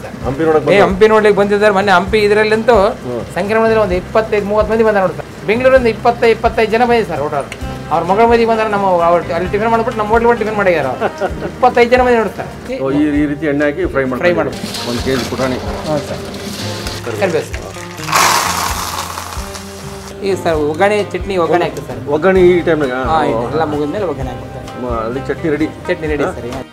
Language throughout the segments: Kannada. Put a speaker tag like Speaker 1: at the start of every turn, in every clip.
Speaker 1: ಸರ್
Speaker 2: ಹಂಪಿ ನೋಡಕ್
Speaker 1: ಏ ಹಂಪಿ ನೋಡ್ಲಿಕ್ಕೆ ಬಂದಿದ್ದಾರೆ ಮೊನ್ನೆ ಹಂಪಿ ಇದರಲ್ಲಂತೂ ಸಂಕ್ರಮಣದಲ್ಲಿ ಒಂದು ಇಪ್ಪತ್ತೈದು ಮೂವತ್ತು ಮಂದಿ ಬಂದಾರ ನೋಡಿ ಸರ್ ಬೆಂಗಳೂರಿಂದ ಇಪ್ಪತ್ತೈದು ಇಪ್ಪತ್ತೈದು ಜನ ಬಂದಿದೆ ಸರ್ ಓಟರ್ ಅವ್ರ ಮಗಳ ಮದುವೆ ಬಂದ್ರೆ ನಮ್ಮ ಅವ್ರು ಅಲ್ಲಿ ಟಿಫಿನ್ ಮಾಡ್ಬಿಟ್ಟು ನಮ್ಮ ಹೋಟ್ಲ್ ಟಿಫಿನ್ ಮಾಡ್ಯಾರ ಅವ್ರು. ಇಪ್ಪತ್ತೈದು ಜನ ಬಂದಿ ನೋಡಿ ಸರ್
Speaker 2: ಓ, ಈ ಈ ರೀತಿ ಎಣ್ಣೆ ಹಾಕಿ ಫ್ರೈ ಮಾಡಿ
Speaker 1: Fry ಮಾಡ್ಬೇಕು.
Speaker 2: ಒಂದು ಕೆ ಜಿ ಪುಟಾಣಿ
Speaker 1: ಹ್ಞೂ ಸರ್ ಕರಿಬೇವು ಸರ್ ಈ ಸರ್ ಒಗ್ಗರಣೆ ಚಟ್ನಿ ಒಗ್ಗರಣೆ ಹಾಕ್ತೀವಿ ಸರ್
Speaker 2: ಒಗ್ಗರಣೆ ಈ ಟೈಮ್ನಾಗ
Speaker 1: ಹಾಂ ಇದು ಎಲ್ಲ ಮುಗಿದ್ಮೇಲೆ ಒಗ್ಗರಣೆ ಹಾಕ್ಬೇಕು ಸರ್
Speaker 2: ಅಲ್ಲಿ chutney ready
Speaker 1: chutney ready sir ಈಗ.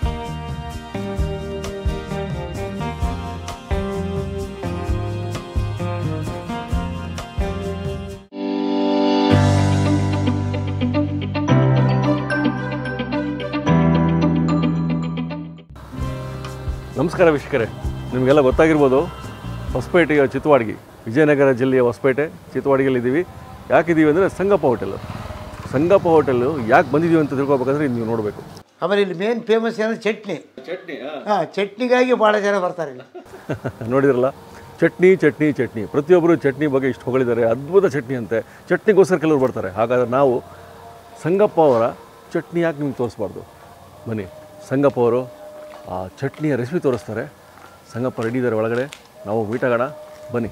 Speaker 2: ನಮಸ್ಕಾರ ವೀಕ್ಷಕರೇ ನಿಮಗೆಲ್ಲ ಗೊತ್ತಾಗಿರ್ಬೋದು ಹೊಸಪೇಟೆಯ ಚಿತ್ತವಾಡ್ಗಿ ವಿಜಯನಗರ ಜಿಲ್ಲೆಯ ಹೊಸಪೇಟೆ ಚಿತ್ತವಾಡ್ಗಿಯಲ್ಲಿ ಇದ್ದೀವಿ ಯಾಕಿದ್ದೀವಿ ಅಂದರೆ ಸಂಗಪ್ಪ ಹೋಟೆಲ್ ಸಂಗಪ್ಪ ಹೋಟೆಲ್ ಯಾಕೆ ಬಂದಿದ್ದೀವಿ ಅಂತ ತಿಳ್ಕೊಬೇಕಂದ್ರೆ ಇದು ನೀವು ನೋಡಬೇಕು
Speaker 3: ಆಮೇಲೆ ಇಲ್ಲಿ ಮೇನ್ ಫೇಮಸ್ ಏನಂದ್ರೆ ಚಟ್ನಿ ಹಾಂ ಚಟ್ನಿಗಾಗಿ ಭಾಳ ಜನ ಬರ್ತಾರೆ ಇಲ್ಲಿ
Speaker 2: ನೋಡಿದ್ರಲ್ಲ ಚಟ್ನಿ ಚಟ್ನಿ ಚಟ್ನಿ ಪ್ರತಿಯೊಬ್ಬರು ಚಟ್ನಿ ಬಗ್ಗೆ ಇಷ್ಟು ಹೊಗಳಿದ್ದಾರೆ ಅದ್ಭುತ ಚಟ್ನಿ ಅಂತೆ ಚಟ್ನಿಗೋಸ್ಕರ ಕೆಲವರು ಬರ್ತಾರೆ ಹಾಗಾದ್ರೆ ನಾವು ಸಂಗಪ್ಪ ಅವರ ಚಟ್ನಿ ಯಾಕೆ ನಿಮ್ಗೆ ತೋರಿಸ್ಬಾರ್ದು ಬನ್ನಿ ಸಂಗಪ್ಪ ಅವರು ಆ ಚಟ್ನಿಯ ರೆಸಿಪಿ ತೋರಿಸ್ತಾರೆ ಸಂಗಪ್ಪ ರೆಡಿ ಇದ್ದಾರೆ ಒಳಗಡೆ ನಾವು ಮೀಟ್ ಆಗೋಣ ಬನ್ನಿ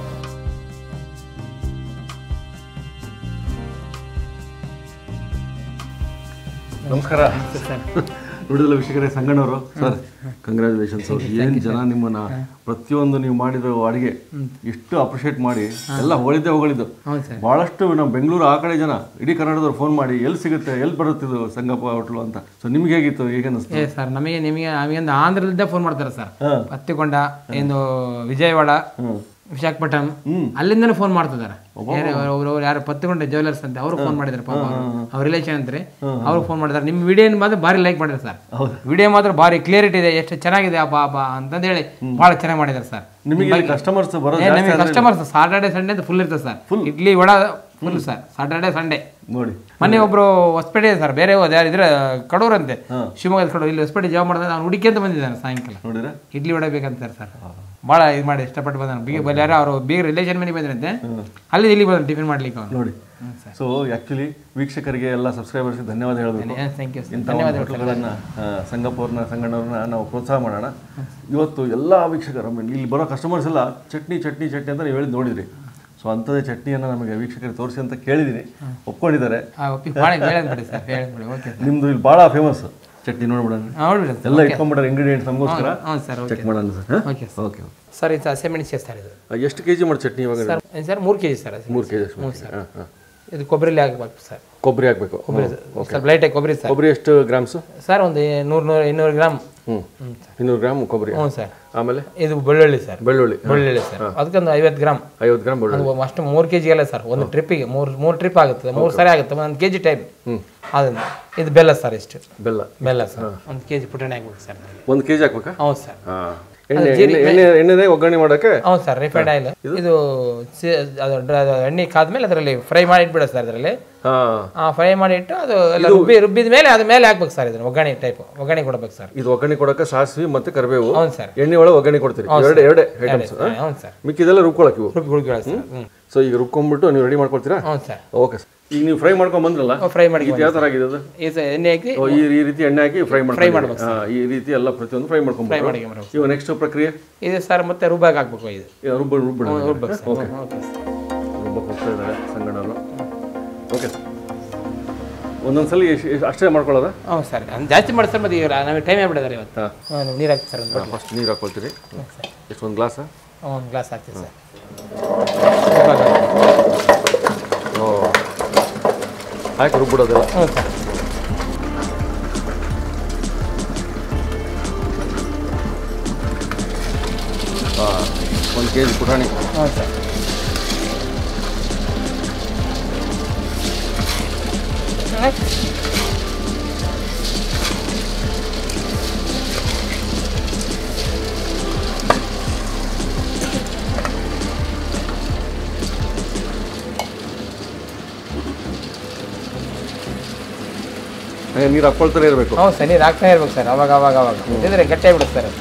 Speaker 2: ನಮಸ್ಕಾರ ನೋಡಿದಲ್ಲ ವೀಕ್ಷಕರೇ ಸಂಗಣ್ಣವರು ಸರ್ ಕಂಗ್ರ್ಯಾಚುಲೇಷನ್ಸ್ ಏನು ಜನ ನಿಮ್ಮನ್ನ ಪ್ರತಿಯೊಂದು ನೀವು ಮಾಡಿರೋ ಅಡಿಗೆ ಇಷ್ಟು ಅಪ್ರಿಷಿಯೇಟ್ ಮಾಡಿ ಎಲ್ಲ ಹೊಗಳಿದ್ದೆ ಹೊಗಳಿದ್ದು
Speaker 1: ಹೌದು ಸರ್
Speaker 2: ಬಹಳಷ್ಟು ನಮ್ಮ ಬೆಂಗಳೂರು ಆ ಕಡೆ ಜನ ಇಡೀ ಕರ್ನಾಟಕದವ್ರು ಫೋನ್ ಮಾಡಿ ಎಲ್ಲಿ ಸಿಗುತ್ತೆ ಎಲ್ಲಿ ಬರುತ್ತಿದ್ದು ಸಂಗಪ್ಪ ಹೋಟ್ಲು ಅಂತ ಸೊ ನಿಮ್ಗೆ ಹೇಗಿತ್ತು ಹೇಗೆ ಅನ್ನಿಸ್ತು
Speaker 1: ಏ ಸರ್ ನಮಗೆ ನಿಮಗೆ ನಮಗೊಂದು ಆಂಧ್ರದಿಂದ ಫೋನ್ ಮಾಡ್ತಾರೆ ಸರ್
Speaker 2: ಹಾ.
Speaker 1: ಹತ್ತಿಕೊಂಡ ಏನು ವಿಜಯವಾಡ ವಿಶಾಖಪಟ್ಟಣಂ ಅಲ್ಲಿಂದನೇ ಫೋನ್ ಮಾಡ್ತಿದ್ದಾರೆ ಅವ್ರು ಯಾರು ಪತ್ತಿಕೊಂಡ ಜ್ಯುವೆಲರ್ಸ್ ಅಂತ ಅವರು ಫೋನ್ ಮಾಡಿದ್ದಾರೆ ಪಾಪ ಅವರು ಅವ್ರ ರಿಲೇಷನ್ ಅಂತಾರೆ ಅವ್ರು ಫೋನ್ ಮಾಡಿದ್ದಾರೆ ನಿಮ್ಮ ವಿಡಿಯೋ ಮಾತ್ರ ಭಾರಿ ಲೈಕ್ ಮಾಡಿದ್ದಾರೆ ಸರ್ ವಿಡಿಯೋ ಮಾತ್ರ ಭಾರಿ ಕ್ಲಿಯರಿಟಿ ಇದೆ ಎಷ್ಟು ಚೆನ್ನಾಗಿದೆ ಅಪ್ಪ ಅಪ್ಪ ಅಂತಂದು ಹೇಳಿ ಭಾಳ ಚೆನ್ನಾಗಿ ಮಾಡಿದ್ದಾರೆ ಸರ್
Speaker 2: ನಿಮಗೆ ಕಸ್ಟಮರ್ಸ್ ಬರೋ
Speaker 1: ಏ, ನಮಗೆ ಕಸ್ಟಮರ್ಸ್ ಸಾಟರ್ಡೆ ಸಂಡೇ ಅಂತ ಫುಲ್ ಇರ್ತದೆ sir idli vada full sir Saturday Sunday
Speaker 2: ನೋಡಿ
Speaker 1: ಮೊನ್ನೆ ಒಬ್ರು ಹೊಸಪೇಟೆ ಸರ್ ಬೇರೆ ಹೋದ ಯಾರು ಇದ್ರೆ ಕಡೂರಂತೆ ಶಿವಮೊಗ್ಗದ ಕಡೂರು ಇಲ್ಲಿ ಹೊಸಪೇಟೆ ಜಾಬ್ ಮಾಡಿದ್ರೆ ಅವ್ನು ಹುಡುಕಿ ಅಂತ ಬಂದಿದ್ದಾನೆ ಸಾಯಂಕಾಲ
Speaker 2: ನೋಡಿದ್ರೆ
Speaker 1: ಇಡ್ಲಿ ವಡೆ ಬೇಕಂತಾರೆ ಸರ್ ಭಾಳ ಇದು ಮಾಡಿ ಇಷ್ಟಪಟ್ಟು ಬಂದಾನ ಬೀಗ ಬಲ್ಲಿ ಯಾರೋ ಅವರು ಬೀಗ ರಿಲೇಷನ್ ಮನೆಗೆ ಬಂದ್ರಂತೆ ಅಲ್ಲಿ ಇಲ್ಲಿ ಬಂದ ಟಿಫಿನ್ ಮಾಡ್ಲಿಕ್ಕೆ ಅವನು
Speaker 2: ನೋಡಿ ಸೊ ಆ್ಯಕ್ಚುಲಿ ವೀಕ್ಷಕರಿಗೆ ಎಲ್ಲ ಸಬ್ಸ್ಕ್ರೈಬರ್ಸ್ಗೆ ಧನ್ಯವಾದ ಹೇಳಬೇಕು
Speaker 1: ಥ್ಯಾಂಕ್ ಯು
Speaker 2: ಇಂಥ ಒಂದು ಹೋಟೆಲ್ಗಳನ್ನು ಸಂಗಪ್ಪವ್ರನ್ನ ಸಂಗಣ್ಣವ್ರನ್ನ ನಾವು ಪ್ರೋತ್ಸಾಹ ಮಾಡೋಣ ಇವತ್ತು ಎಲ್ಲ ವೀಕ್ಷಕರು I mean, ಇಲ್ಲಿ ಬರೋ ಕಸ್ಟಮರ್ಸ್ ಎಲ್ಲ ಚಟ್ನಿ ಚಟ್ನಿ ಚಟ್ನಿ ಅಂತ ನೀವು ಹೇಳಿದ್ ನೋಡಿದ್ರಿ ಸೊ ಅಂಥದ್ದೇ ಚಟ್ನಿಯನ್ನು ನಮಗೆ ವೀಕ್ಷಕರಿಗೆ ತೋರಿಸಿ ಅಂತ ಕೇಳಿದ್ದೀನಿ ಒಪ್ಕೊಂಡಿದ್ದಾರೆ
Speaker 1: ಒಪ್ಪಿ ಭಾಳ ಹೇಳಂಬಿಡಿ ಸರ್ ಹೇಳಂಬಿಡಿ ಓಕೆ ಸರ್
Speaker 2: ನಿಮ್ಮದು ಇಲ್ಲಿ ಭಾಳ ಫೇಮಸ್ ಚಟ್ನಿ ನೋಡ್ಬಿಡೋಣ
Speaker 1: ನೋಡ್ಬಿಡಿ ಸರ್
Speaker 2: ಎಲ್ಲ ಇಟ್ಕೊಂಡ್ಬಿಟ್ರೆ ಇಂಗ್ರೀಡಿಯೆಂಟ್ಸ್ ನಮಗೋಸ್ಕರ
Speaker 1: ಹ್ಞೂ ಸರ್ ಓಕೆ
Speaker 2: ಚೆಕ್ ಮಾಡೋಣ sir
Speaker 1: okay sir
Speaker 2: okay
Speaker 1: sir ಇದು ಹಸಿಮೆಣಸಿಗೆ ಸರ್ ಇದು
Speaker 2: ಎಷ್ಟು ಕೆ ಜಿ ಮಾಡಿ ಚಟ್ನಿ ಇವಾಗ
Speaker 1: ಸರ್ ಸರ್ ಮೂರು ಕೆ ಜಿ ಸರ್
Speaker 2: ಮೂರು ಕೆ ಜಿ ಹಾಂ ಹಾಂ
Speaker 1: ಇದು ಕೊಬ್ಬರಿಲಿ ಹಾಕ್ಬೇಕು ಸರ್
Speaker 2: ಕೊಬ್ಬರಿ ಹಾಕಬೇಕು
Speaker 1: ಸ್ವಲ್ಪ ಲೈಟಾಗಿ ಕೊಬ್ಬರಿ ಸರ್
Speaker 2: ಕೊಬ್ಬರಿ ಎಷ್ಟು ಗ್ರಾಮ್ಸು
Speaker 1: ಸರ್ ಒಂದು ನೂರು ನೂರು ಇನ್ನೂರು ಗ್ರಾಮ್
Speaker 2: ಹ್ಞೂ
Speaker 1: ಹ್ಞೂ ಸರ್
Speaker 2: ಇನ್ನೂರು ಗ್ರಾಮ್ ಕೊಬ್ಬರಿ
Speaker 1: ಹ್ಞೂ ಸರ್
Speaker 2: ಆಮೇಲೆ
Speaker 1: ಇದು ಬೆಳ್ಳುಳ್ಳಿ ಸರ್
Speaker 2: ಬೆಳ್ಳುಳ್ಳಿ
Speaker 1: ಬೆಳ್ಳುಳ್ಳಿ ಸರ್ ಅದಕ್ಕೊಂದು ಐವತ್ತು ಗ್ರಾಮ್
Speaker 2: ಐವತ್ತು ಗ್ರಾಮ್ ಬೆಳ್ಳುಳ್ಳಿ
Speaker 1: ಅದು ಅಷ್ಟು ಮೂರು ಕೆ ಜಿ ಅಲ್ಲ ಸರ್ ಒಂದು ಟ್ರಿಪ್ಪಿಗೆ ಮೂರು ಮೂರು ಟ್ರಿಪ್ ಆಗುತ್ತೆ ಮೂರು ಸರಿ ಆಗುತ್ತೆ ಒಂದು ಕೆ ಜಿ ಟೈಮ್ ಅದನ್ನು ಇದು ಬೆಲ್ಲ ಸರ್ ಇಷ್ಟು
Speaker 2: ಬೆಲ್ಲ
Speaker 1: ಬೆಲ್ಲ ಸರ್ ಒಂದು ಕೆ ಜಿ ಪುಟಾಣಿ ಹಾಕ್ಬೇಕು ಸರ್
Speaker 2: ಒಂದು ಕೆ ಜಿ ಹಾಕ್ಬೇಕಾ
Speaker 1: ಹೌದು ಸರ್
Speaker 2: ಹಾಂ ಎಣ್ಣೆ ಎಣ್ಣೆ ಎಣ್ಣೆ ಎಣ್ಣೆನೇ ಒಗ್ಗರಣೆ ಮಾಡೋಕ್ಕೆ
Speaker 1: ಹೌದು ಸರ್ ರಿಫೈಂಡ್ ಆಯಿಲ್ ಇದು ಸಿ- ಅದು ಡ್ರ- ಅದು ಎಣ್ಣೆ ಕಾದ್ಮೇಲೆ ಅದರಲ್ಲಿ ಫ್ರೈ ಮಾಡಿ ಇಟ್ಬಿಡ ಸರ್ ಅದರಲ್ಲಿ
Speaker 2: ಹಾಂ
Speaker 1: ಫ್ರೈ ಮಾಡಿ ಇಟ್ಟು ಅದು ಎಲ್ಲ ರುಬ್ಬಿ ರುಬ್ಬಿದ ಮೇಲೆ ಅದ್ರ ಮೇಲೆ ಹಾಕ್ಬೇಕು ಸರ್ ಇದನ್ನು ಒಗ್ಗರಣೆ ಟೈಪ್ ಒಗ್ಗರಣೆ ಕೊಡ್ಬೇಕು ಸರ್
Speaker 2: ಇದು ಒಗ್ಗರಣೆ ಕೊಡಕ್ಕೆ ಸಾಸಿವೆ ಮತ್ತೆ ಕರಿಬೇವು
Speaker 1: ಹೌದು ಸರ್
Speaker 2: ಎಣ್ಣೆ ಒಳಗೆ ಒಗ್ಗರಣೆ ಕೊಡ್ತೀರಿ ಎರಡೇ ಎರಡೇ ಐಟಮ್ಸ್
Speaker 1: ಹೌದು ಸರ್
Speaker 2: ಮಿಕ್ಕಿದೆಲ್ಲ ರುಬ್ಕೊಳಕ್ ಇವು
Speaker 1: ರುಬ್ಬಿ ಹುಡುಗಿ ಸರ್ ಹ್ಞೂ
Speaker 2: ಸೊ ಈಗ ರುಬ್ಕೊಂಡ್ಬಿಟ್ಟು ನೀವು ರೆಡಿ ಮಾಡ್ಕೊಳ್ತೀರಾ
Speaker 1: ಹೌದು ಸರ್
Speaker 2: ಓಕೆ ಈಗ ನೀವು ಫ್ರೈ ಮಾಡ್ಕೊಂಡ್ ಬಂದ್ರಲ್ಲ
Speaker 1: ಫ್ರೈ ಮಾಡಿ
Speaker 2: ಇದು ಯಾವ ಥರ ಆಗಿದೆ ಅದು
Speaker 1: ಈ ಸ- ಎಣ್ಣೆ ಹಾಕಿ
Speaker 2: ಓ, ಈ ಈ ರೀತಿ ಎಣ್ಣೆ ಹಾಕಿ ಫ್ರೈ ಮಾಡ್ಕೊಂಡು ಈ ರೀತಿ ಎಲ್ಲ ಪ್ರತಿಯೊಂದು ಫ್ರೈ ಮಾಡ್ಕೊಂಡ್ಬಿಟ್ಟು
Speaker 1: ಮಾಡಿ ಮಾಡ್ಬೇಕು.
Speaker 2: ಇವಾಗ ನೆಕ್ಸ್ಟ್ ಪ್ರಕ್ರಿಯೆ
Speaker 1: ಇದು ಸರ್ ಮತ್ತೆ ರುಬ್ಬಾಗಿ ಹಾಕ್ಬೇಕು ಇದು
Speaker 2: ಈಗ ರುಬ್ಬ ರುಬ್ಬಿಡ
Speaker 1: ರುಬ್ಬಬೇಕು ಸರ್ ಓಕೆ ಸರ್
Speaker 2: ರುಬ್ಬಕ್ಕೆ ಹೋಗ್ತಾ ಇದ್ದಾರೆ ಸಂಗಣ್ಣವರು ಓಕೆ ಒಂದೊಂದ್ಸಲಿ ಎಷ್ಟ್- ಎಷ್ಟ್- ಅಷ್ಟೇ ಮಾಡ್ಕೊಳ್ಳೋದ
Speaker 1: ಹ್ಞೂ ಸರ್ ನಾನು ಜಾಸ್ತಿ ಮಾಡಿ ಸರ್ ಮತ್ತೆ ಈಗ ನಮಗೆ ಟೈಮ್ ಆಗ್ಬಿಟ್ಟಿದ್ದಾರೆ ಇವತ್ತು
Speaker 2: ಹಾಂ
Speaker 1: ಹಾಂ ನೀರು ಹಾಕಿ ಸರ್ ಒಂದು
Speaker 2: ಫಸ್ಟ್ ನೀರು ಹಾಕೊಳ್ತೀರಿ ಎಷ್ಟು ಒಂದು ಗ್ಲಾಸ
Speaker 1: ಒಂದು ಗ್ಲಾಸ್ ಹಾಕ್ತೀವಿ ಸರ್
Speaker 2: ಓ ಹಾಕಿ ರುಬ್ಬಿಡೋದೆಲ್ಲ
Speaker 1: ಹ್ಞೂ ಸರ್
Speaker 2: ಒಂದು ಕೆ ಜಿ ಪುಟಾಣಿ
Speaker 1: ಹ್ಞೂ ಸರ್
Speaker 2: ಹಾಗೆ ನೀರು ಹಾಕ್ಕೊಳ್ತಾನೆ ಇರಬೇಕು
Speaker 1: ಹ್ಞೂ ಸರ್ ನೀರು ಹಾಕ್ತಾ ಇರ್ಬೇಕು ಸರ್ ಅವಾಗ ಅವಾಗ ಅವಾಗ ಇದ್ರೆ ಗಟ್ಟಿ ಆಗ್ಬಿಡುತ್ತೆ ಸರ್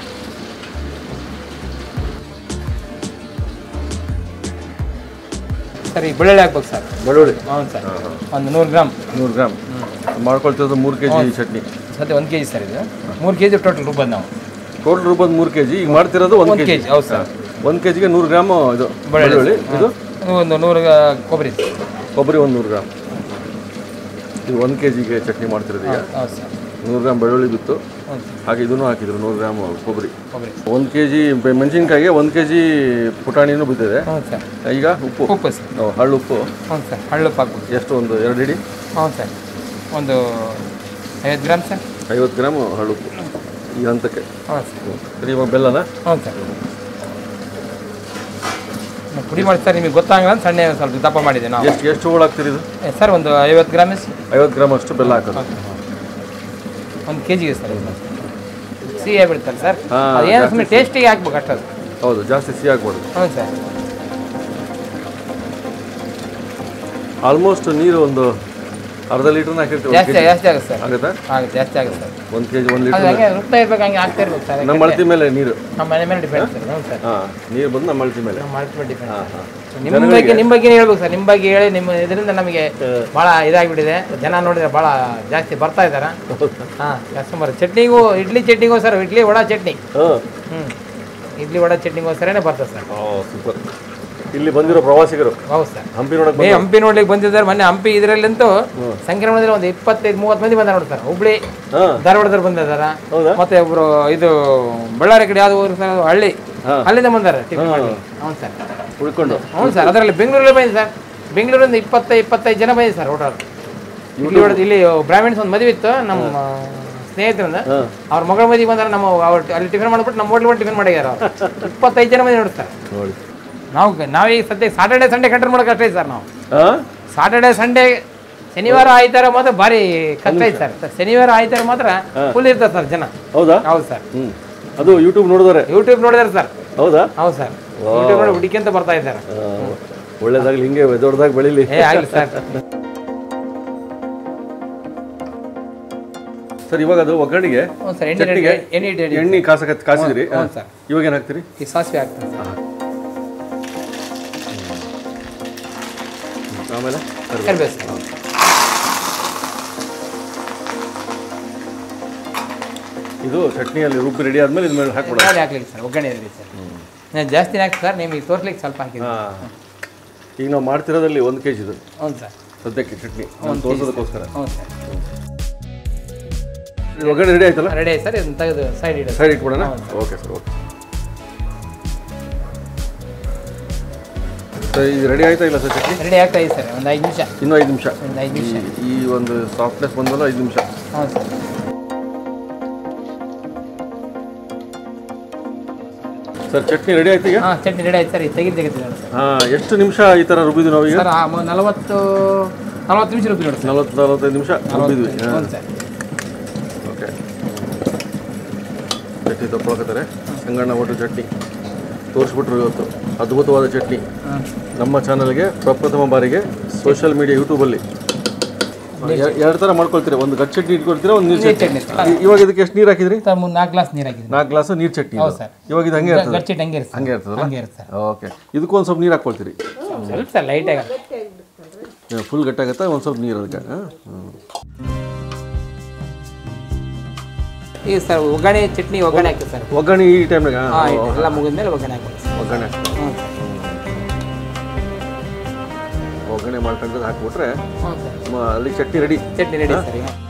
Speaker 1: ಸರ್ ಈಗ ಬೆಳ್ಳುಳ್ಳಿ ಹಾಕ್ಬೇಕು ಸರ್
Speaker 2: ಬೆಳ್ಳುಳ್ಳಿ
Speaker 1: ಹೌದು ಸರ್ ಒಂದು ನೂರು ಗ್ರಾಮ್
Speaker 2: ನೂರು ಗ್ರಾಮ್ ಮಾಡ್ಕೊಳ್ತಿರೋದು ಮೂರು ಕೆ ಜಿ ಚಟ್ನಿ
Speaker 1: ಸದ್ಯ ಒಂದು ಕೆ ಜಿ ಸರ್ ಇದು ಮೂರು ಕೆ ಜಿ ಟೋಟಲ್ ರುಬ್ಬದು ನಾವು
Speaker 2: ಟೋಟಲ್ ರೂಪಾಯಿ ಮೂರು ಕೆ ಜಿ ಈಗ ಮಾಡ್ತಿರೋದು ಒಂದು
Speaker 1: ಒಂದು
Speaker 2: ಕೆ
Speaker 1: ಕೆ
Speaker 2: ಜಿ
Speaker 1: ಜಿ ಹೌದು ಸರ್
Speaker 2: ಒಂದು ಕೆ ಜಿಗೆ ನೂರು ಗ್ರಾಮು ಇದು ಬೆಳ್ಳುಳ್ಳಿ ಇದು
Speaker 1: ಒಂದು ನೂರು ಕೊಬ್ಬರಿ
Speaker 2: ಕೊಬ್ಬರಿ ಒಂದು ನೂರು ಗ್ರಾಮ್ ಇದು ಒಂದು ಕೆ ಜಿಗೆ ಚಟ್ನಿ ಮಾಡ್ತಿರೋದು ಈಗ
Speaker 1: ಹೌದು ಸರ್
Speaker 2: ನೂರು ಗ್ರಾಮ್ ಬೆಳ್ಳುಳ್ಳಿ ಬಿತ್ತು
Speaker 1: ಹೌದು ಸರ್
Speaker 2: ಹಾಗೆ ಇದನ್ನು ಹಾಕಿದ್ರು ನೂರು ಗ್ರಾಮ್ ಕೊಬ್ಬರಿ
Speaker 1: ಕೊಬ್ಬರಿ
Speaker 2: ಒಂದು ಕೆ ಜಿ ಮೆಣಸಿನ್ಕಾಯಿಗೆ ಒಂದು ಕೆ ಜಿ ಪುಟಾಣಿನೂ ಬಿದ್ದಿದೆ
Speaker 1: ಹ್ಞೂ ಸರ್
Speaker 2: ಈಗ ಉಪ್ಪು
Speaker 1: ಉಪ್ಪು ಸರ್
Speaker 2: ಓ, ಹಳ್ಳುಪ್ಪು
Speaker 1: ಹ್ಞೂ ಸರ್ ಹಳ್ಳುಪ್ಪು ಹಾಕ್ಬೋದು
Speaker 2: ಎಷ್ಟು ಒಂದು ಎರಡು ಹಿಡಿ
Speaker 1: ಹ್ಞೂ ಸರ್ ಒಂದು ಐವತ್ತು ಗ್ರಾಮ್ ಸರ್
Speaker 2: ಐವತ್ತು ಗ್ರಾಮ್ ಹಳ್ಳುಪ್ಪು ಈ ಹಂತಕ್ಕೆ
Speaker 1: ಹ್ಞೂ ಸರ್
Speaker 2: ಸರಿ ಇವಾಗ ಬೆಲ್ಲನ
Speaker 1: ಹ್ಞೂ ಸರ್ ನಾವು ಪುಡಿ ಮಾಡಿ ಸರ್ ನಿಮಗೆ ಗೊತ್ತಾಗಲ್ಲ ಅಂತ ಸಣ್ಣ ಸ್ವಲ್ಪ ದಪ್ಪ ಮಾಡಿದೆ ನಾವು
Speaker 2: ಎಷ್ಟು ಎಷ್ಟು ಹೋಳು ಹಾಕ್ತೀರಿ ಇದು
Speaker 1: ಏ, ಸರ್ ಒಂದು ಐವತ್ತು ಗ್ರಾಮ್ ಎಸ್
Speaker 2: ಐವತ್ತು ಗ್ರಾಮ್ ಅಷ್ಟು ಬೆಲ್ಲ ಹಾಕೋದು
Speaker 1: ಒಂದು ಕೆ ಜಿಗೆ ಸರ್ ಇದು ಸಿಹಿ ಆಗ್ಬಿಡ್ತಾರೆ ಸರ್
Speaker 2: ಹಾ,
Speaker 1: ಅದೇನು ಸುಮ್ಮನೆ ಟೇಸ್ಟಿಗೆ ಹಾಕ್ಬೇಕು ಅಷ್ಟೇ ಅದು
Speaker 2: ಹೌದು ಜಾಸ್ತಿ ಸಿಹಿ ಆಗ್ಬಾರ್ದು
Speaker 1: ಹ್ಞೂ ಸರ್
Speaker 2: ಆಲ್ಮೋಸ್ಟ್ ನೀರು ಒಂದು ಅರ್ಧ ಲೀಟರ್ನ ಹಾಕಿರ್ತೀವಿ ಒಂದು
Speaker 1: ಜಾಸ್ತಿ ಜಾಸ್ತಿ ಆಗುತ್ತೆ ಸರ್
Speaker 2: ಆಗುತ್ತಾ
Speaker 1: ಆಗುತ್ತೆ ಜಾಸ್ತಿ ಆಗುತ್ತೆ ಸರ್
Speaker 2: ಒಂದು ಕೆ ಜಿ ಒಂದು
Speaker 1: ಅದು
Speaker 2: ಲೀಟರ್
Speaker 1: ಹಂಗೆ ರುಬ್ತಾ ಇರ್ಬೇಕು ಹಂಗೆ ಆಗ್ತಾ ಇರ್ಬೇಕು ಸರ್
Speaker 2: ನಮ್ಮ ಅಳತಿ ಮೇಲೆ ನೀರು
Speaker 1: ನಮ್ಮ ಮನೆ ಮೇಲೆ ಡಿಪೆಂಡ್ ಸರ್ ಹ್ಞೂ ಸರ್
Speaker 2: ಹಾಂ ನೀರು ಬಂದು ನಮ್ಮ ಅಳತಿ ಮೇಲೆ
Speaker 1: ನಮ್ಮ ಮನೆ ಮೇಲೆ ಡಿಪೆಂಡ್
Speaker 2: ಹಾಂ ಹಾಂ
Speaker 1: ನಿಮ್ಮ ಬಗ್ಗೆ ನಿಮ್ಮ ಬಗ್ಗೆ ಹೇಳ್ಬೇಕು ಸರ್ ನಿಮ್ಮ ಬಗ್ಗೆ ಹೇಳಿ ನಿಮ್ಮ ಇದರಿಂದ ನಮಗೆ ಭಾಳ ಇದಾಗಿಬಿಟ್ಟಿದೆ ಜನ ನೋಡಿದ್ರೆ ಭಾಳ ಜಾಸ್ತಿ ಬರ್ತಾ ಇದ್ದಾರೆ ಹಾಂ ಕಸ್ಟಮರ್ ಚಟ್ನಿಗೂ ಇಡ್ಲಿ ಚಟ್ನಿಗೂ ಸರ್ ಇಡ್ಲಿ ವಡಾ ಚಟ್ನಿ
Speaker 2: ಹಾಂ
Speaker 1: ಹ್ಞೂ ಇಡ್ಲಿ ವಡಾ ಚಟ್ನಿಗೋಸ್ಕರನೇ ಬರ್ತದೆ ಸರ್
Speaker 2: ಓ ಸೂಪರ್ ಇಲ್ಲಿ ಬಂದಿರೋ ಪ್ರವಾಸಿಗರು
Speaker 1: ಹೌದು ಸರ್
Speaker 2: ಹಂಪಿ ನೋಡಕ್
Speaker 1: ಏ ಹಂಪಿ ನೋಡ್ಲಿಕ್ಕೆ ಬಂದಿದ್ದಾರೆ ಮೊನ್ನೆ ಹಂಪಿ ಇದರಲ್ಲಂತೂ ಸಂಕ್ರಮಣದಲ್ಲಿ ಒಂದು ಇಪ್ಪತ್ತೈದು ಮೂವತ್ತು ಮಂದಿ ಬಂದ ನೋಡಿ ಸರ್ ಹುಬ್ಳಿ
Speaker 2: ಹಾಂ
Speaker 1: ಧಾರವಾಡದವ್ರು ಬಂದಿದ್ದಾರೆ
Speaker 2: ಹೌದಾ
Speaker 1: ಮತ್ತೆ ಒಬ್ರು ಇದು ಬಳ್ಳಾರಿ ಕಡೆ ಯಾವ್ದು ಊರು ಸರ್ ಹಳ್ಳಿ
Speaker 2: ಹಾ.
Speaker 1: ಅಲ್ಲಿಂದ ಬಂದಾರೆ ಟಿಫಿನ್ ಮಾಡಿ ಹೌದು ಸರ್
Speaker 2: ಉಳ್ಕೊಂಡು
Speaker 1: ಹೌದು ಸರ್ ಅದರಲ್ಲಿ ಬೆಂಗಳೂರಲ್ಲಿ ಬಂದಿದೆ ಸರ್ ಬೆಂಗಳೂರಿಂದ ಇಪ್ಪತ್ತೈದು ಇಪ್ಪತ್ತೈದು ಜನ ಬಂದಿದೆ ಸರ್ ಓಟರ್ ಇಲ್ಲಿ ಹೊಡೆದು ಇಲ್ಲಿ ಬ್ರಾಹ್ಮಿಣ್ಸ್ ಒಂದು ಮದುವೆ ಇತ್ತು ನಮ್ಮ ಸ್ನೇಹಿತರಿಂದ
Speaker 2: ಹಾಂ
Speaker 1: ಅವ್ರ ಮಗಳ ಮದುವೆ ಬಂದ್ರೆ ನಮ್ಮ ಅವ್ರು ಅಲ್ಲಿ ಟಿಫಿನ್ ಮಾಡ್ಬಿಟ್ಟು ನಮ್ಮ ಹೋಟ್ಲ್ ಬಂದು ಟಿಫಿನ್ ಮಾಡ್ಯಾರ ಅವ್ರು ಇಪ್ಪತ್ತೈದು ಜನ ಮಂದಿ ನೋಡ್ತಾರೆ
Speaker 2: ನೋಡಿ
Speaker 1: ನಾವು ನಾವೀಗ ಸದ್ಯಕ್ಕೆ ಸಾಟರ್ಡೆ ಸಂಡೇ ಕಂಟ್ರೋಲ್ ಮಾಡೋಕೆ ಅಷ್ಟೇ ಸರ್ ನಾವು
Speaker 2: ಹಾಂ
Speaker 1: ಸಾಟರ್ಡೆ ಸಂಡೇ ಶನಿವಾರ ಆಯ್ತಾರ ಮಾತ್ರ ಭಾರಿ ಕಷ್ಟ ಐತೆ ಸರ್ ಶನಿವಾರ ಆಯ್ತಾರ ಮಾತ್ರ ಫುಲ್ ಇರ್ತಾರೆ ಸರ್ ಜನ
Speaker 2: ಹೌದಾ
Speaker 1: ಹೌದು ಸರ್
Speaker 2: ಹ್ಞೂ ಅದು ಯೂಟ್ಯೂಬ್ ನೋಡಿದಾರೆ
Speaker 1: ಯೂಟ್ಯೂಬ್ ನೋಡಿದಾರೆ ಸರ್
Speaker 2: ಹೌದಾ
Speaker 1: ಹೌದು ಸರ್ ಯೂಟ್ಯೂಬ್ ನೋಡಿ ಹುಡುಕಿಂತ ಬರ್ತಾ ಇದ್ದಾರೆ
Speaker 2: ಆ, ಒಳ್ಳೇದಾಗ್ಲಿ ಹಿಂಗೆ ದೊಡ್ಡದಾಗಿ ಬೆಳೀಲಿ
Speaker 1: ಏ ಆಗಲಿ ಸರ್
Speaker 2: ಸರ್ ಇವಾಗ ಅದು ಒಗ್ಗರಣೆಗೆ
Speaker 1: ಹ್ಞೂ ಸರ್ ಎಣ್ಣೆ
Speaker 2: ಚಟ್ನಿಗೆ
Speaker 1: ಎಣ್ಣೆ ಎಣ್ಣೆ
Speaker 2: ಎಣ್ಣೆ ಕಾಸಕ ಕಾಸಿದ್ರಿ
Speaker 1: ಹ್ಞೂ ಸರ್
Speaker 2: ಇವಾಗ ಏನು ಹಾಕ್ತೀರಿ
Speaker 1: ಈ ಸಾಸಿವೆ ಹಾಕ್ತಾರೆ ಸರ್
Speaker 2: ಆಮೇಲೆ ಕರಿಬೇವು.
Speaker 1: ಕರಿಬೇವು ಸರ್
Speaker 2: ಇದು ಚಟ್ನಿಯಲ್ಲಿ ರುಬ್ಬಿ ರೆಡಿ ಆದ್ಮೇಲೆ ಇದ್ರ ಮೇಲೆ ಹಾಕ್ಬಿಡ
Speaker 1: ಖಾಲಿ ಹಾಕ್ಲಿಕ್ಕೆ ಸರ್ ಒಗ್ಗರಣೆ ಇರಲಿ ಸರ್ ನಾನು ಜಾಸ್ತಿ ಹಾಕಿ ಸರ್ ನಿಮಗೆ ತೋರ್ಸ್ಲಿಕ್ಕೆ ಸ್ವಲ್ಪ ಹಾಕಿದ್ದೆ
Speaker 2: ಹಾಂ ಈಗ ನಾವು ಮಾಡ್ತಿರೋದಲ್ಲಿ ಒಂದು ಕೆ ಜಿದು
Speaker 1: ಹ್ಞೂ ಸರ್
Speaker 2: ಸದ್ಯಕ್ಕೆ ಚಟ್ನಿ ಒಂದು ತೋರಿಸೋದಕ್ಕೋಸ್ಕರ
Speaker 1: ಹ್ಞೂ ಸರ್
Speaker 2: ಇದು ಒಗ್ಗರಣೆ ರೆಡಿ ಆಯ್ತಲ್ಲ
Speaker 1: ರೆಡಿ ಆಯ್ತು ಸರ್ ಇದನ್ನ ತೆಗೆದು ಸೈಡ್ ಇಡೋದು
Speaker 2: ಸೈಡ್ ಇಟ್ಬಿಡೋಣ ಓಕೆ ಸರ್ ಓಕೆ ಸರ್ ಇದು ರೆಡಿ ಆಯ್ತಾ ಇಲ್ಲ ಸರ್ ಚಟ್ನಿ
Speaker 1: ರೆಡಿ ಆಗ್ತಾ ಇದೆ ಸರ್ ಒಂದು ಐದು ನಿಮಿಷ
Speaker 2: ಇನ್ನೂ ಐದು ನಿಮಿಷ
Speaker 1: ಒಂದು ಐದು ನಿಮಿಷ
Speaker 2: ಈ ಒಂದು ಸಾಫ್ಟ್ನೆಸ್ ಬಂದಲ್ಲ ಐದು ನಿಮಿಷ
Speaker 1: ಹ್ಞೂ ಸರ್
Speaker 2: ಸರ್ ಚಟ್ನಿ ರೆಡಿ ಆಯ್ತು ಈಗ
Speaker 1: ಹಾಂ ಚಟ್ನಿ ರೆಡಿ ಆಯ್ತು ಸರ್ ಇದು ತೆಗೆದು ತೆಗೆದು ನೋಡಿ ಸರ್
Speaker 2: ಹಾಂ ಎಷ್ಟು ನಿಮಿಷ ಈ ಥರ ರುಬ್ಬಿದ್ವಿ ನಾವು ಈಗ
Speaker 1: ಸರ್ ಆ ಮ- ನಲವತ್ತು ನಲವತ್ತು ನಿಮಿಷ ರುಬ್ಬಿ ನೋಡಿ ಸರ್
Speaker 2: ನಲವತ್ತು ನಲವತ್ತೈದು ನಿಮಿಷ ರುಬ್ಬಿದ್ವಿ ಹಾಂ
Speaker 1: ಹ್ಞೂ ಸರ್
Speaker 2: ಓಕೆ ಚಟ್ನಿ ತಗೊಳಕತ್ತಾರೆ ಸಂಗಣ್ಣ ಹೋಟೆಲ್ ಚಟ್ನಿ ತೋರಿಸ್ಬಿಟ್ರು ಇವತ್ತು ಅದ್ಭುತವಾದ ಚಟ್ನಿ
Speaker 1: ಹಾಂ
Speaker 2: ನಮ್ಮ ಚಾನಲ್ಗೆ ಪ್ರಪ್ರಥಮ ಬಾರಿಗೆ ಸೋಷಿಯಲ್ ಮೀಡಿಯಾ ಯೂಟ್ಯೂಬಲ್ಲಿ ಎರಡು ಥರ ಮಾಡ್ಕೊಳ್ತೀರಾ ಒಂದು ಗಟ್ ಚಟ್ನಿ ಇಟ್ಕೊಳ್ತೀರಾ ಒಂದು ನೀರು
Speaker 1: ನೀರು
Speaker 2: ಚಟ್ನಿ
Speaker 1: ಚಟ್ನಿ
Speaker 2: ಇ- ಇವಾಗ ಇದಕ್ಕೆ ಎಷ್ಟು ನೀರು ಹಾಕಿದ್ರಿ
Speaker 1: ಸರ್ ಮೂರು ನಾಲ್ಕು ಗ್ಲಾಸ್ ನೀರು ಹಾಕಿದ್ದೀನಿ
Speaker 2: ನಾಲ್ಕು ಗ್ಲಾಸ್ ನೀರು ಚಟ್ನಿ
Speaker 1: ಹೌದು
Speaker 2: ಇದು.
Speaker 1: ಸರ್.
Speaker 2: ಇವಾಗ ಇದು ಹಂಗೆ ಇರ್ತದೆ
Speaker 1: ಗರ್ಚಿಟ್ ಹಂಗೆ ಇರುತ್ತೆ
Speaker 2: ಹಂಗೆ ಇರ್ತದಲ್ಲ
Speaker 1: ಹಂಗೆ ಇರುತ್ತೆ ಸರ್
Speaker 2: ಓಕೆ ಇದಕ್ಕೊಂದು ಸ್ವಲ್ಪ ನೀರು ಹಾಕ್ಕೊಳ್ತೀರಿ
Speaker 1: ಸ್ವಲ್ಪ ಸರ್ ಲೈಟಾಗಿ
Speaker 2: ಫುಲ್ ಗಟ್ಟಾಗತ್ತಾ ಒಂದು ಸ್ವಲ್ಪ ನೀರು ಅದಕ್ಕೆ ಹಾಂ ಹ್ಞೂ
Speaker 1: ಈಗ ಸರ್ ಒಗ್ಗರಣೆ ಚಟ್ನಿ ಒಗ್ಗರಣೆ ಹಾಕಿ ಸರ್
Speaker 2: ಒಗ್ಗರಣೆ ಈ ಟೈಮ್ನಾಗ
Speaker 1: ಹಾಂ ಎಲ್ಲ ಮುಗಿದ ಮೇಲೆ ಒಗ್ಗರಣೆ ಹಾಕಿ ಸರ್
Speaker 2: ಒಗ್ಗರಣೆ
Speaker 1: ಹ್ಞೂ
Speaker 2: ಒಗ್ಗರಣೆ ಮಾಡ್ಕೊಂಡು ಹಾಕ್ಬಿಟ್ರೆ
Speaker 1: ಹ್ಞೂ ಸರ್
Speaker 2: ಮ- ಅಲ್ಲಿ chutney ready
Speaker 1: chutney ready sir ಈಗ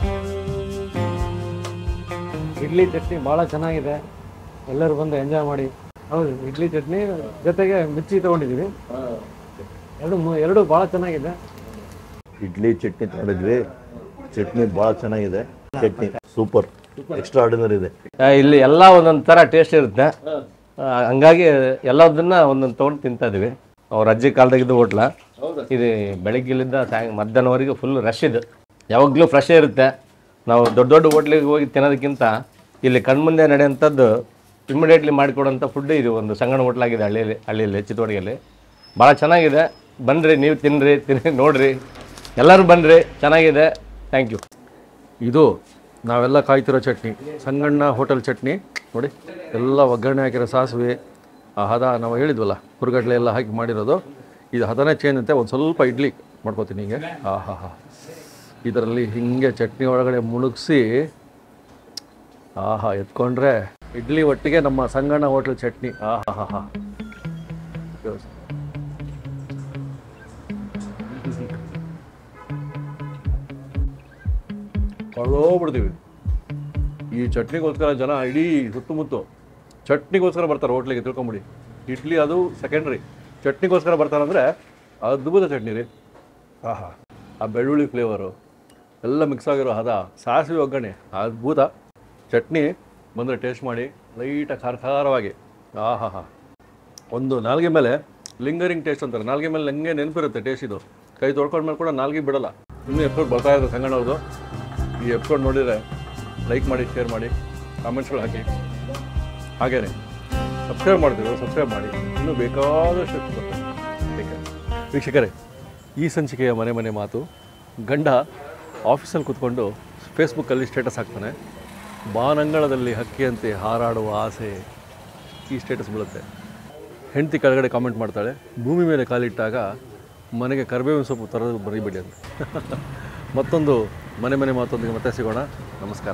Speaker 4: ಇಡ್ಲಿ ಚಟ್ನಿ ಭಾಳ ಚೆನ್ನಾಗಿದೆ ಎಲ್ಲರೂ ಬಂದು ಎಂಜಾಯ್ ಮಾಡಿ ಹೌದು ಇಡ್ಲಿ ಚಟ್ನಿ ಜೊತೆಗೆ ಮಿರ್ಚಿ ತೊಗೊಂಡಿದ್ದೀವಿ ಎರಡು ಮೂ- ಎರಡು ಭಾಳ ಚೆನ್ನಾಗಿದೆ
Speaker 5: ಇಡ್ಲಿ ಚಟ್ನಿ ತಗೊಂಡಿದ್ವಿ ಚಟ್ನಿ ಭಾಳ ಚೆನ್ನಾಗಿದೆ ಚಟ್ನಿ ಸೂಪರ್ ಎಕ್ಸ್ಟ್ರಾ ಆರ್ಡಿನರಿ ಇದೆ
Speaker 6: ಆ, ಇಲ್ಲಿ ಎಲ್ಲ ಒಂದೊಂದು ಥರ ಟೇಸ್ಟ್ ಇರುತ್ತೆ ಆ, ಹಂಗಾಗಿ ಎಲ್ಲದನ್ನ ಒಂದೊಂದು ತೊಗೊಂಡು ತಿಂತಾ ಇದೀವಿ ಅವ್ರ ಅಜ್ಜಿ ಕಾಲದಾಗಿದ್ದು ಹೋಟ್ಲ ಇದು ಬೆಳಗ್ಗೆಲಿಂದ ಸಾಯಂ ಮಧ್ಯಾಹ್ನವರೆಗೆ ಫುಲ್ ರಶ್ ಇದು ಯಾವಾಗಲೂ ಫ್ರೆಶ್ ಇರುತ್ತೆ ನಾವು ದೊಡ್ಡ ದೊಡ್ಡ ಹೋಟ್ಲಿಗೆ ಹೋಗಿ ತಿನ್ನೋದಕ್ಕಿಂತ ಇಲ್ಲಿ ಕಣ್ಮುಂದೆ ನಡೆಯುವಂಥದ್ದು ಇಮಿಡಿಯೇಟ್ಲಿ ಮಾಡಿಕೊಡೋಂಥ ಫುಡ್ ಇದು ಒಂದು ಸಂಗಣ ಹೋಟ್ಲಾಗಿದೆ ಹಳ್ಳಿಯಲ್ಲಿ ಹಳ್ಳಿಯಲ್ಲಿ ಚಿತ್ತೋಡಿಗೆಯಲ್ಲಿ ಭಾಳ ಚೆನ್ನಾಗಿದೆ ಬನ್ನಿರಿ ನೀವು ತಿನ್ನಿರಿ ತಿನ್ನಿ ನೋಡಿರಿ ಎಲ್ಲರೂ ಬನ್ನಿರಿ ಚೆನ್ನಾಗಿದೆ ಥ್ಯಾಂಕ್ ಯು
Speaker 2: ಇದು ನಾವೆಲ್ಲ ಕಾಯ್ತಿರೋ ಚಟ್ನಿ ಸಂಗಣ್ಣ ಹೋಟೆಲ್ ಚಟ್ನಿ ನೋಡಿ ಎಲ್ಲ ಒಗ್ಗರಣೆ ಹಾಕಿರೋ ಸಾಸಿವೆ ಆ ಹದ ನಾವು ಹೇಳಿದ್ವಲ್ಲ ಹುರುಗಡ್ಲೆ ಎಲ್ಲ ಹಾಕಿ ಮಾಡಿರೋದು ಇದು ಹದನೇ ಚೇಂಜ್ ಅಂತೆ ಒಂದು ಸ್ವಲ್ಪ ಇಡ್ಲಿ ಮಾಡ್ಕೋತೀನಿ ಹಿಂಗೆ ಆ ಹಾ ಹಾ ಇದರಲ್ಲಿ ಹಿಂಗೆ ಚಟ್ನಿ ಒಳಗಡೆ ಮುಳುಗಿಸಿ ಆಹಾ ಎತ್ಕೊಂಡ್ರೆ ಇಡ್ಲಿ ಒಟ್ಟಿಗೆ ನಮ್ಮ ಸಂಗಣ್ಣ ಹೋಟ್ಲ್ ಚಟ್ನಿ ಆ ಹಾ ಹಾ ಹಾ ಬಿಡ್ತೀವಿ ಈ ಚಟ್ನಿಗೋಸ್ಕರ ಜನ ಇಡೀ ಸುತ್ತಮುತ್ತ ಚಟ್ನಿಗೋಸ್ಕರ ಬರ್ತಾರೆ ಹೋಟ್ಲಿಗೆ ತಿಳ್ಕೊಂಬಿಡಿ ಇಡ್ಲಿ ಅದು ಸೆಕೆಂಡ್ರಿ ಚಟ್ನಿಗೋಸ್ಕರ ಬರ್ತಾರಂದ್ರೆ ಅದ್ಭುತ ಚಟ್ನಿ ರೀ ಆಹಾ ಆ ಬೆಳ್ಳುಳ್ಳಿ ಫ್ಲೇವರು ಎಲ್ಲ ಮಿಕ್ಸ್ ಆಗಿರೋ ಹದ ಸಾಸಿವೆ ಒಗ್ಗರಣೆ ಅದ್ಭುತ ಚಟ್ನಿ ಬಂದರೆ ಟೇಸ್ಟ್ ಮಾಡಿ ಲೈಟಾಗಿ ಖಾರ ಖಾರವಾಗಿ ಆಹಾ ಹಾ ಒಂದು ನಾಲ್ಗೆ ಮೇಲೆ ಲಿಂಗರಿಂಗ್ ಟೇಸ್ಟ್ ಅಂತಾರೆ ನಾಲ್ಗೆ ಮೇಲೆ ಹಂಗೆ ನೆನಪಿರುತ್ತೆ ಟೇಸ್ಟ್ ಇದು ಕೈ ತೊಳ್ಕೊಂಡ್ಮೇಲೆ ಕೂಡ ನಾಲ್ಗೆ ಬಿಡಲ್ಲ ಇನ್ನೂ ಎಪಿಸೋಡ್ ಬರ್ತಾ ಇರುತ್ತೆ ಸಂಗಣ್ಣವ್ರದ್ದು ಈ ಎಪಿಸೋಡ್ ನೋಡಿದರೆ ಲೈಕ್ ಮಾಡಿ ಶೇರ್ ಮಾಡಿ ಕಾಮೆಂಟ್ಸ್ಗಳು ಹಾಕಿ ಹಾಗೇನೆ ಸಬ್ಸ್ಕ್ರೈಬ್ ಮಾಡ್ತಿದ್ರು ಸಬ್ಸ್ಕ್ರೈಬ್ ಮಾಡಿ ಇನ್ನೂ ಬೇಕಾದಷ್ಟು episode ಬರ್ತದೆ. Take care. ವೀಕ್ಷಕರೇ ಈ ಸಂಚಿಕೆಯ ಮನೆ ಮನೆ ಮಾತು ಗಂಡ ಆಫೀಸಲ್ಲಿ ಕೂತ್ಕೊಂಡು ಫೇಸ್ಬುಕ್ಕಲ್ಲಿ ಸ್ಟೇಟಸ್ ಹಾಕ್ತಾನೆ ಬಾನಂಗಳದಲ್ಲಿ ಹಕ್ಕಿಯಂತೆ ಹಾರಾಡುವ ಆಸೆ ಈ ಸ್ಟೇಟಸ್ ಬೀಳುತ್ತೆ ಹೆಂಡತಿ ಕೆಳಗಡೆ ಕಾಮೆಂಟ್ ಮಾಡ್ತಾಳೆ ಭೂಮಿ ಮೇಲೆ ಕಾಲಿಟ್ಟಾಗ ಮನೆಗೆ ಕರಿಬೇವಿನ ಸೊಪ್ಪು ತರೋದು ಬರೀಬೇಡಿ ಅಂತ ಮತ್ತೊಂದು ಮನೆ ಮನೆ ಮಾತೊಂದಿಗೆ ಮತ್ತೆ ಸಿಗೋಣ ನಮಸ್ಕಾರ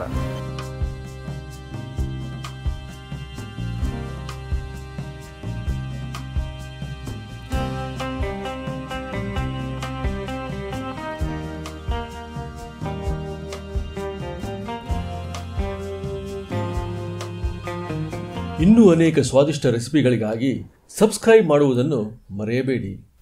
Speaker 2: ಇನ್ನೂ ಅನೇಕ ಸ್ವಾದಿಷ್ಟ ರೆಸಿಪಿಗಳಿಗಾಗಿ ಸಬ್ಸ್ಕ್ರೈಬ್ ಮಾಡುವುದನ್ನು ಮರೆಯಬೇಡಿ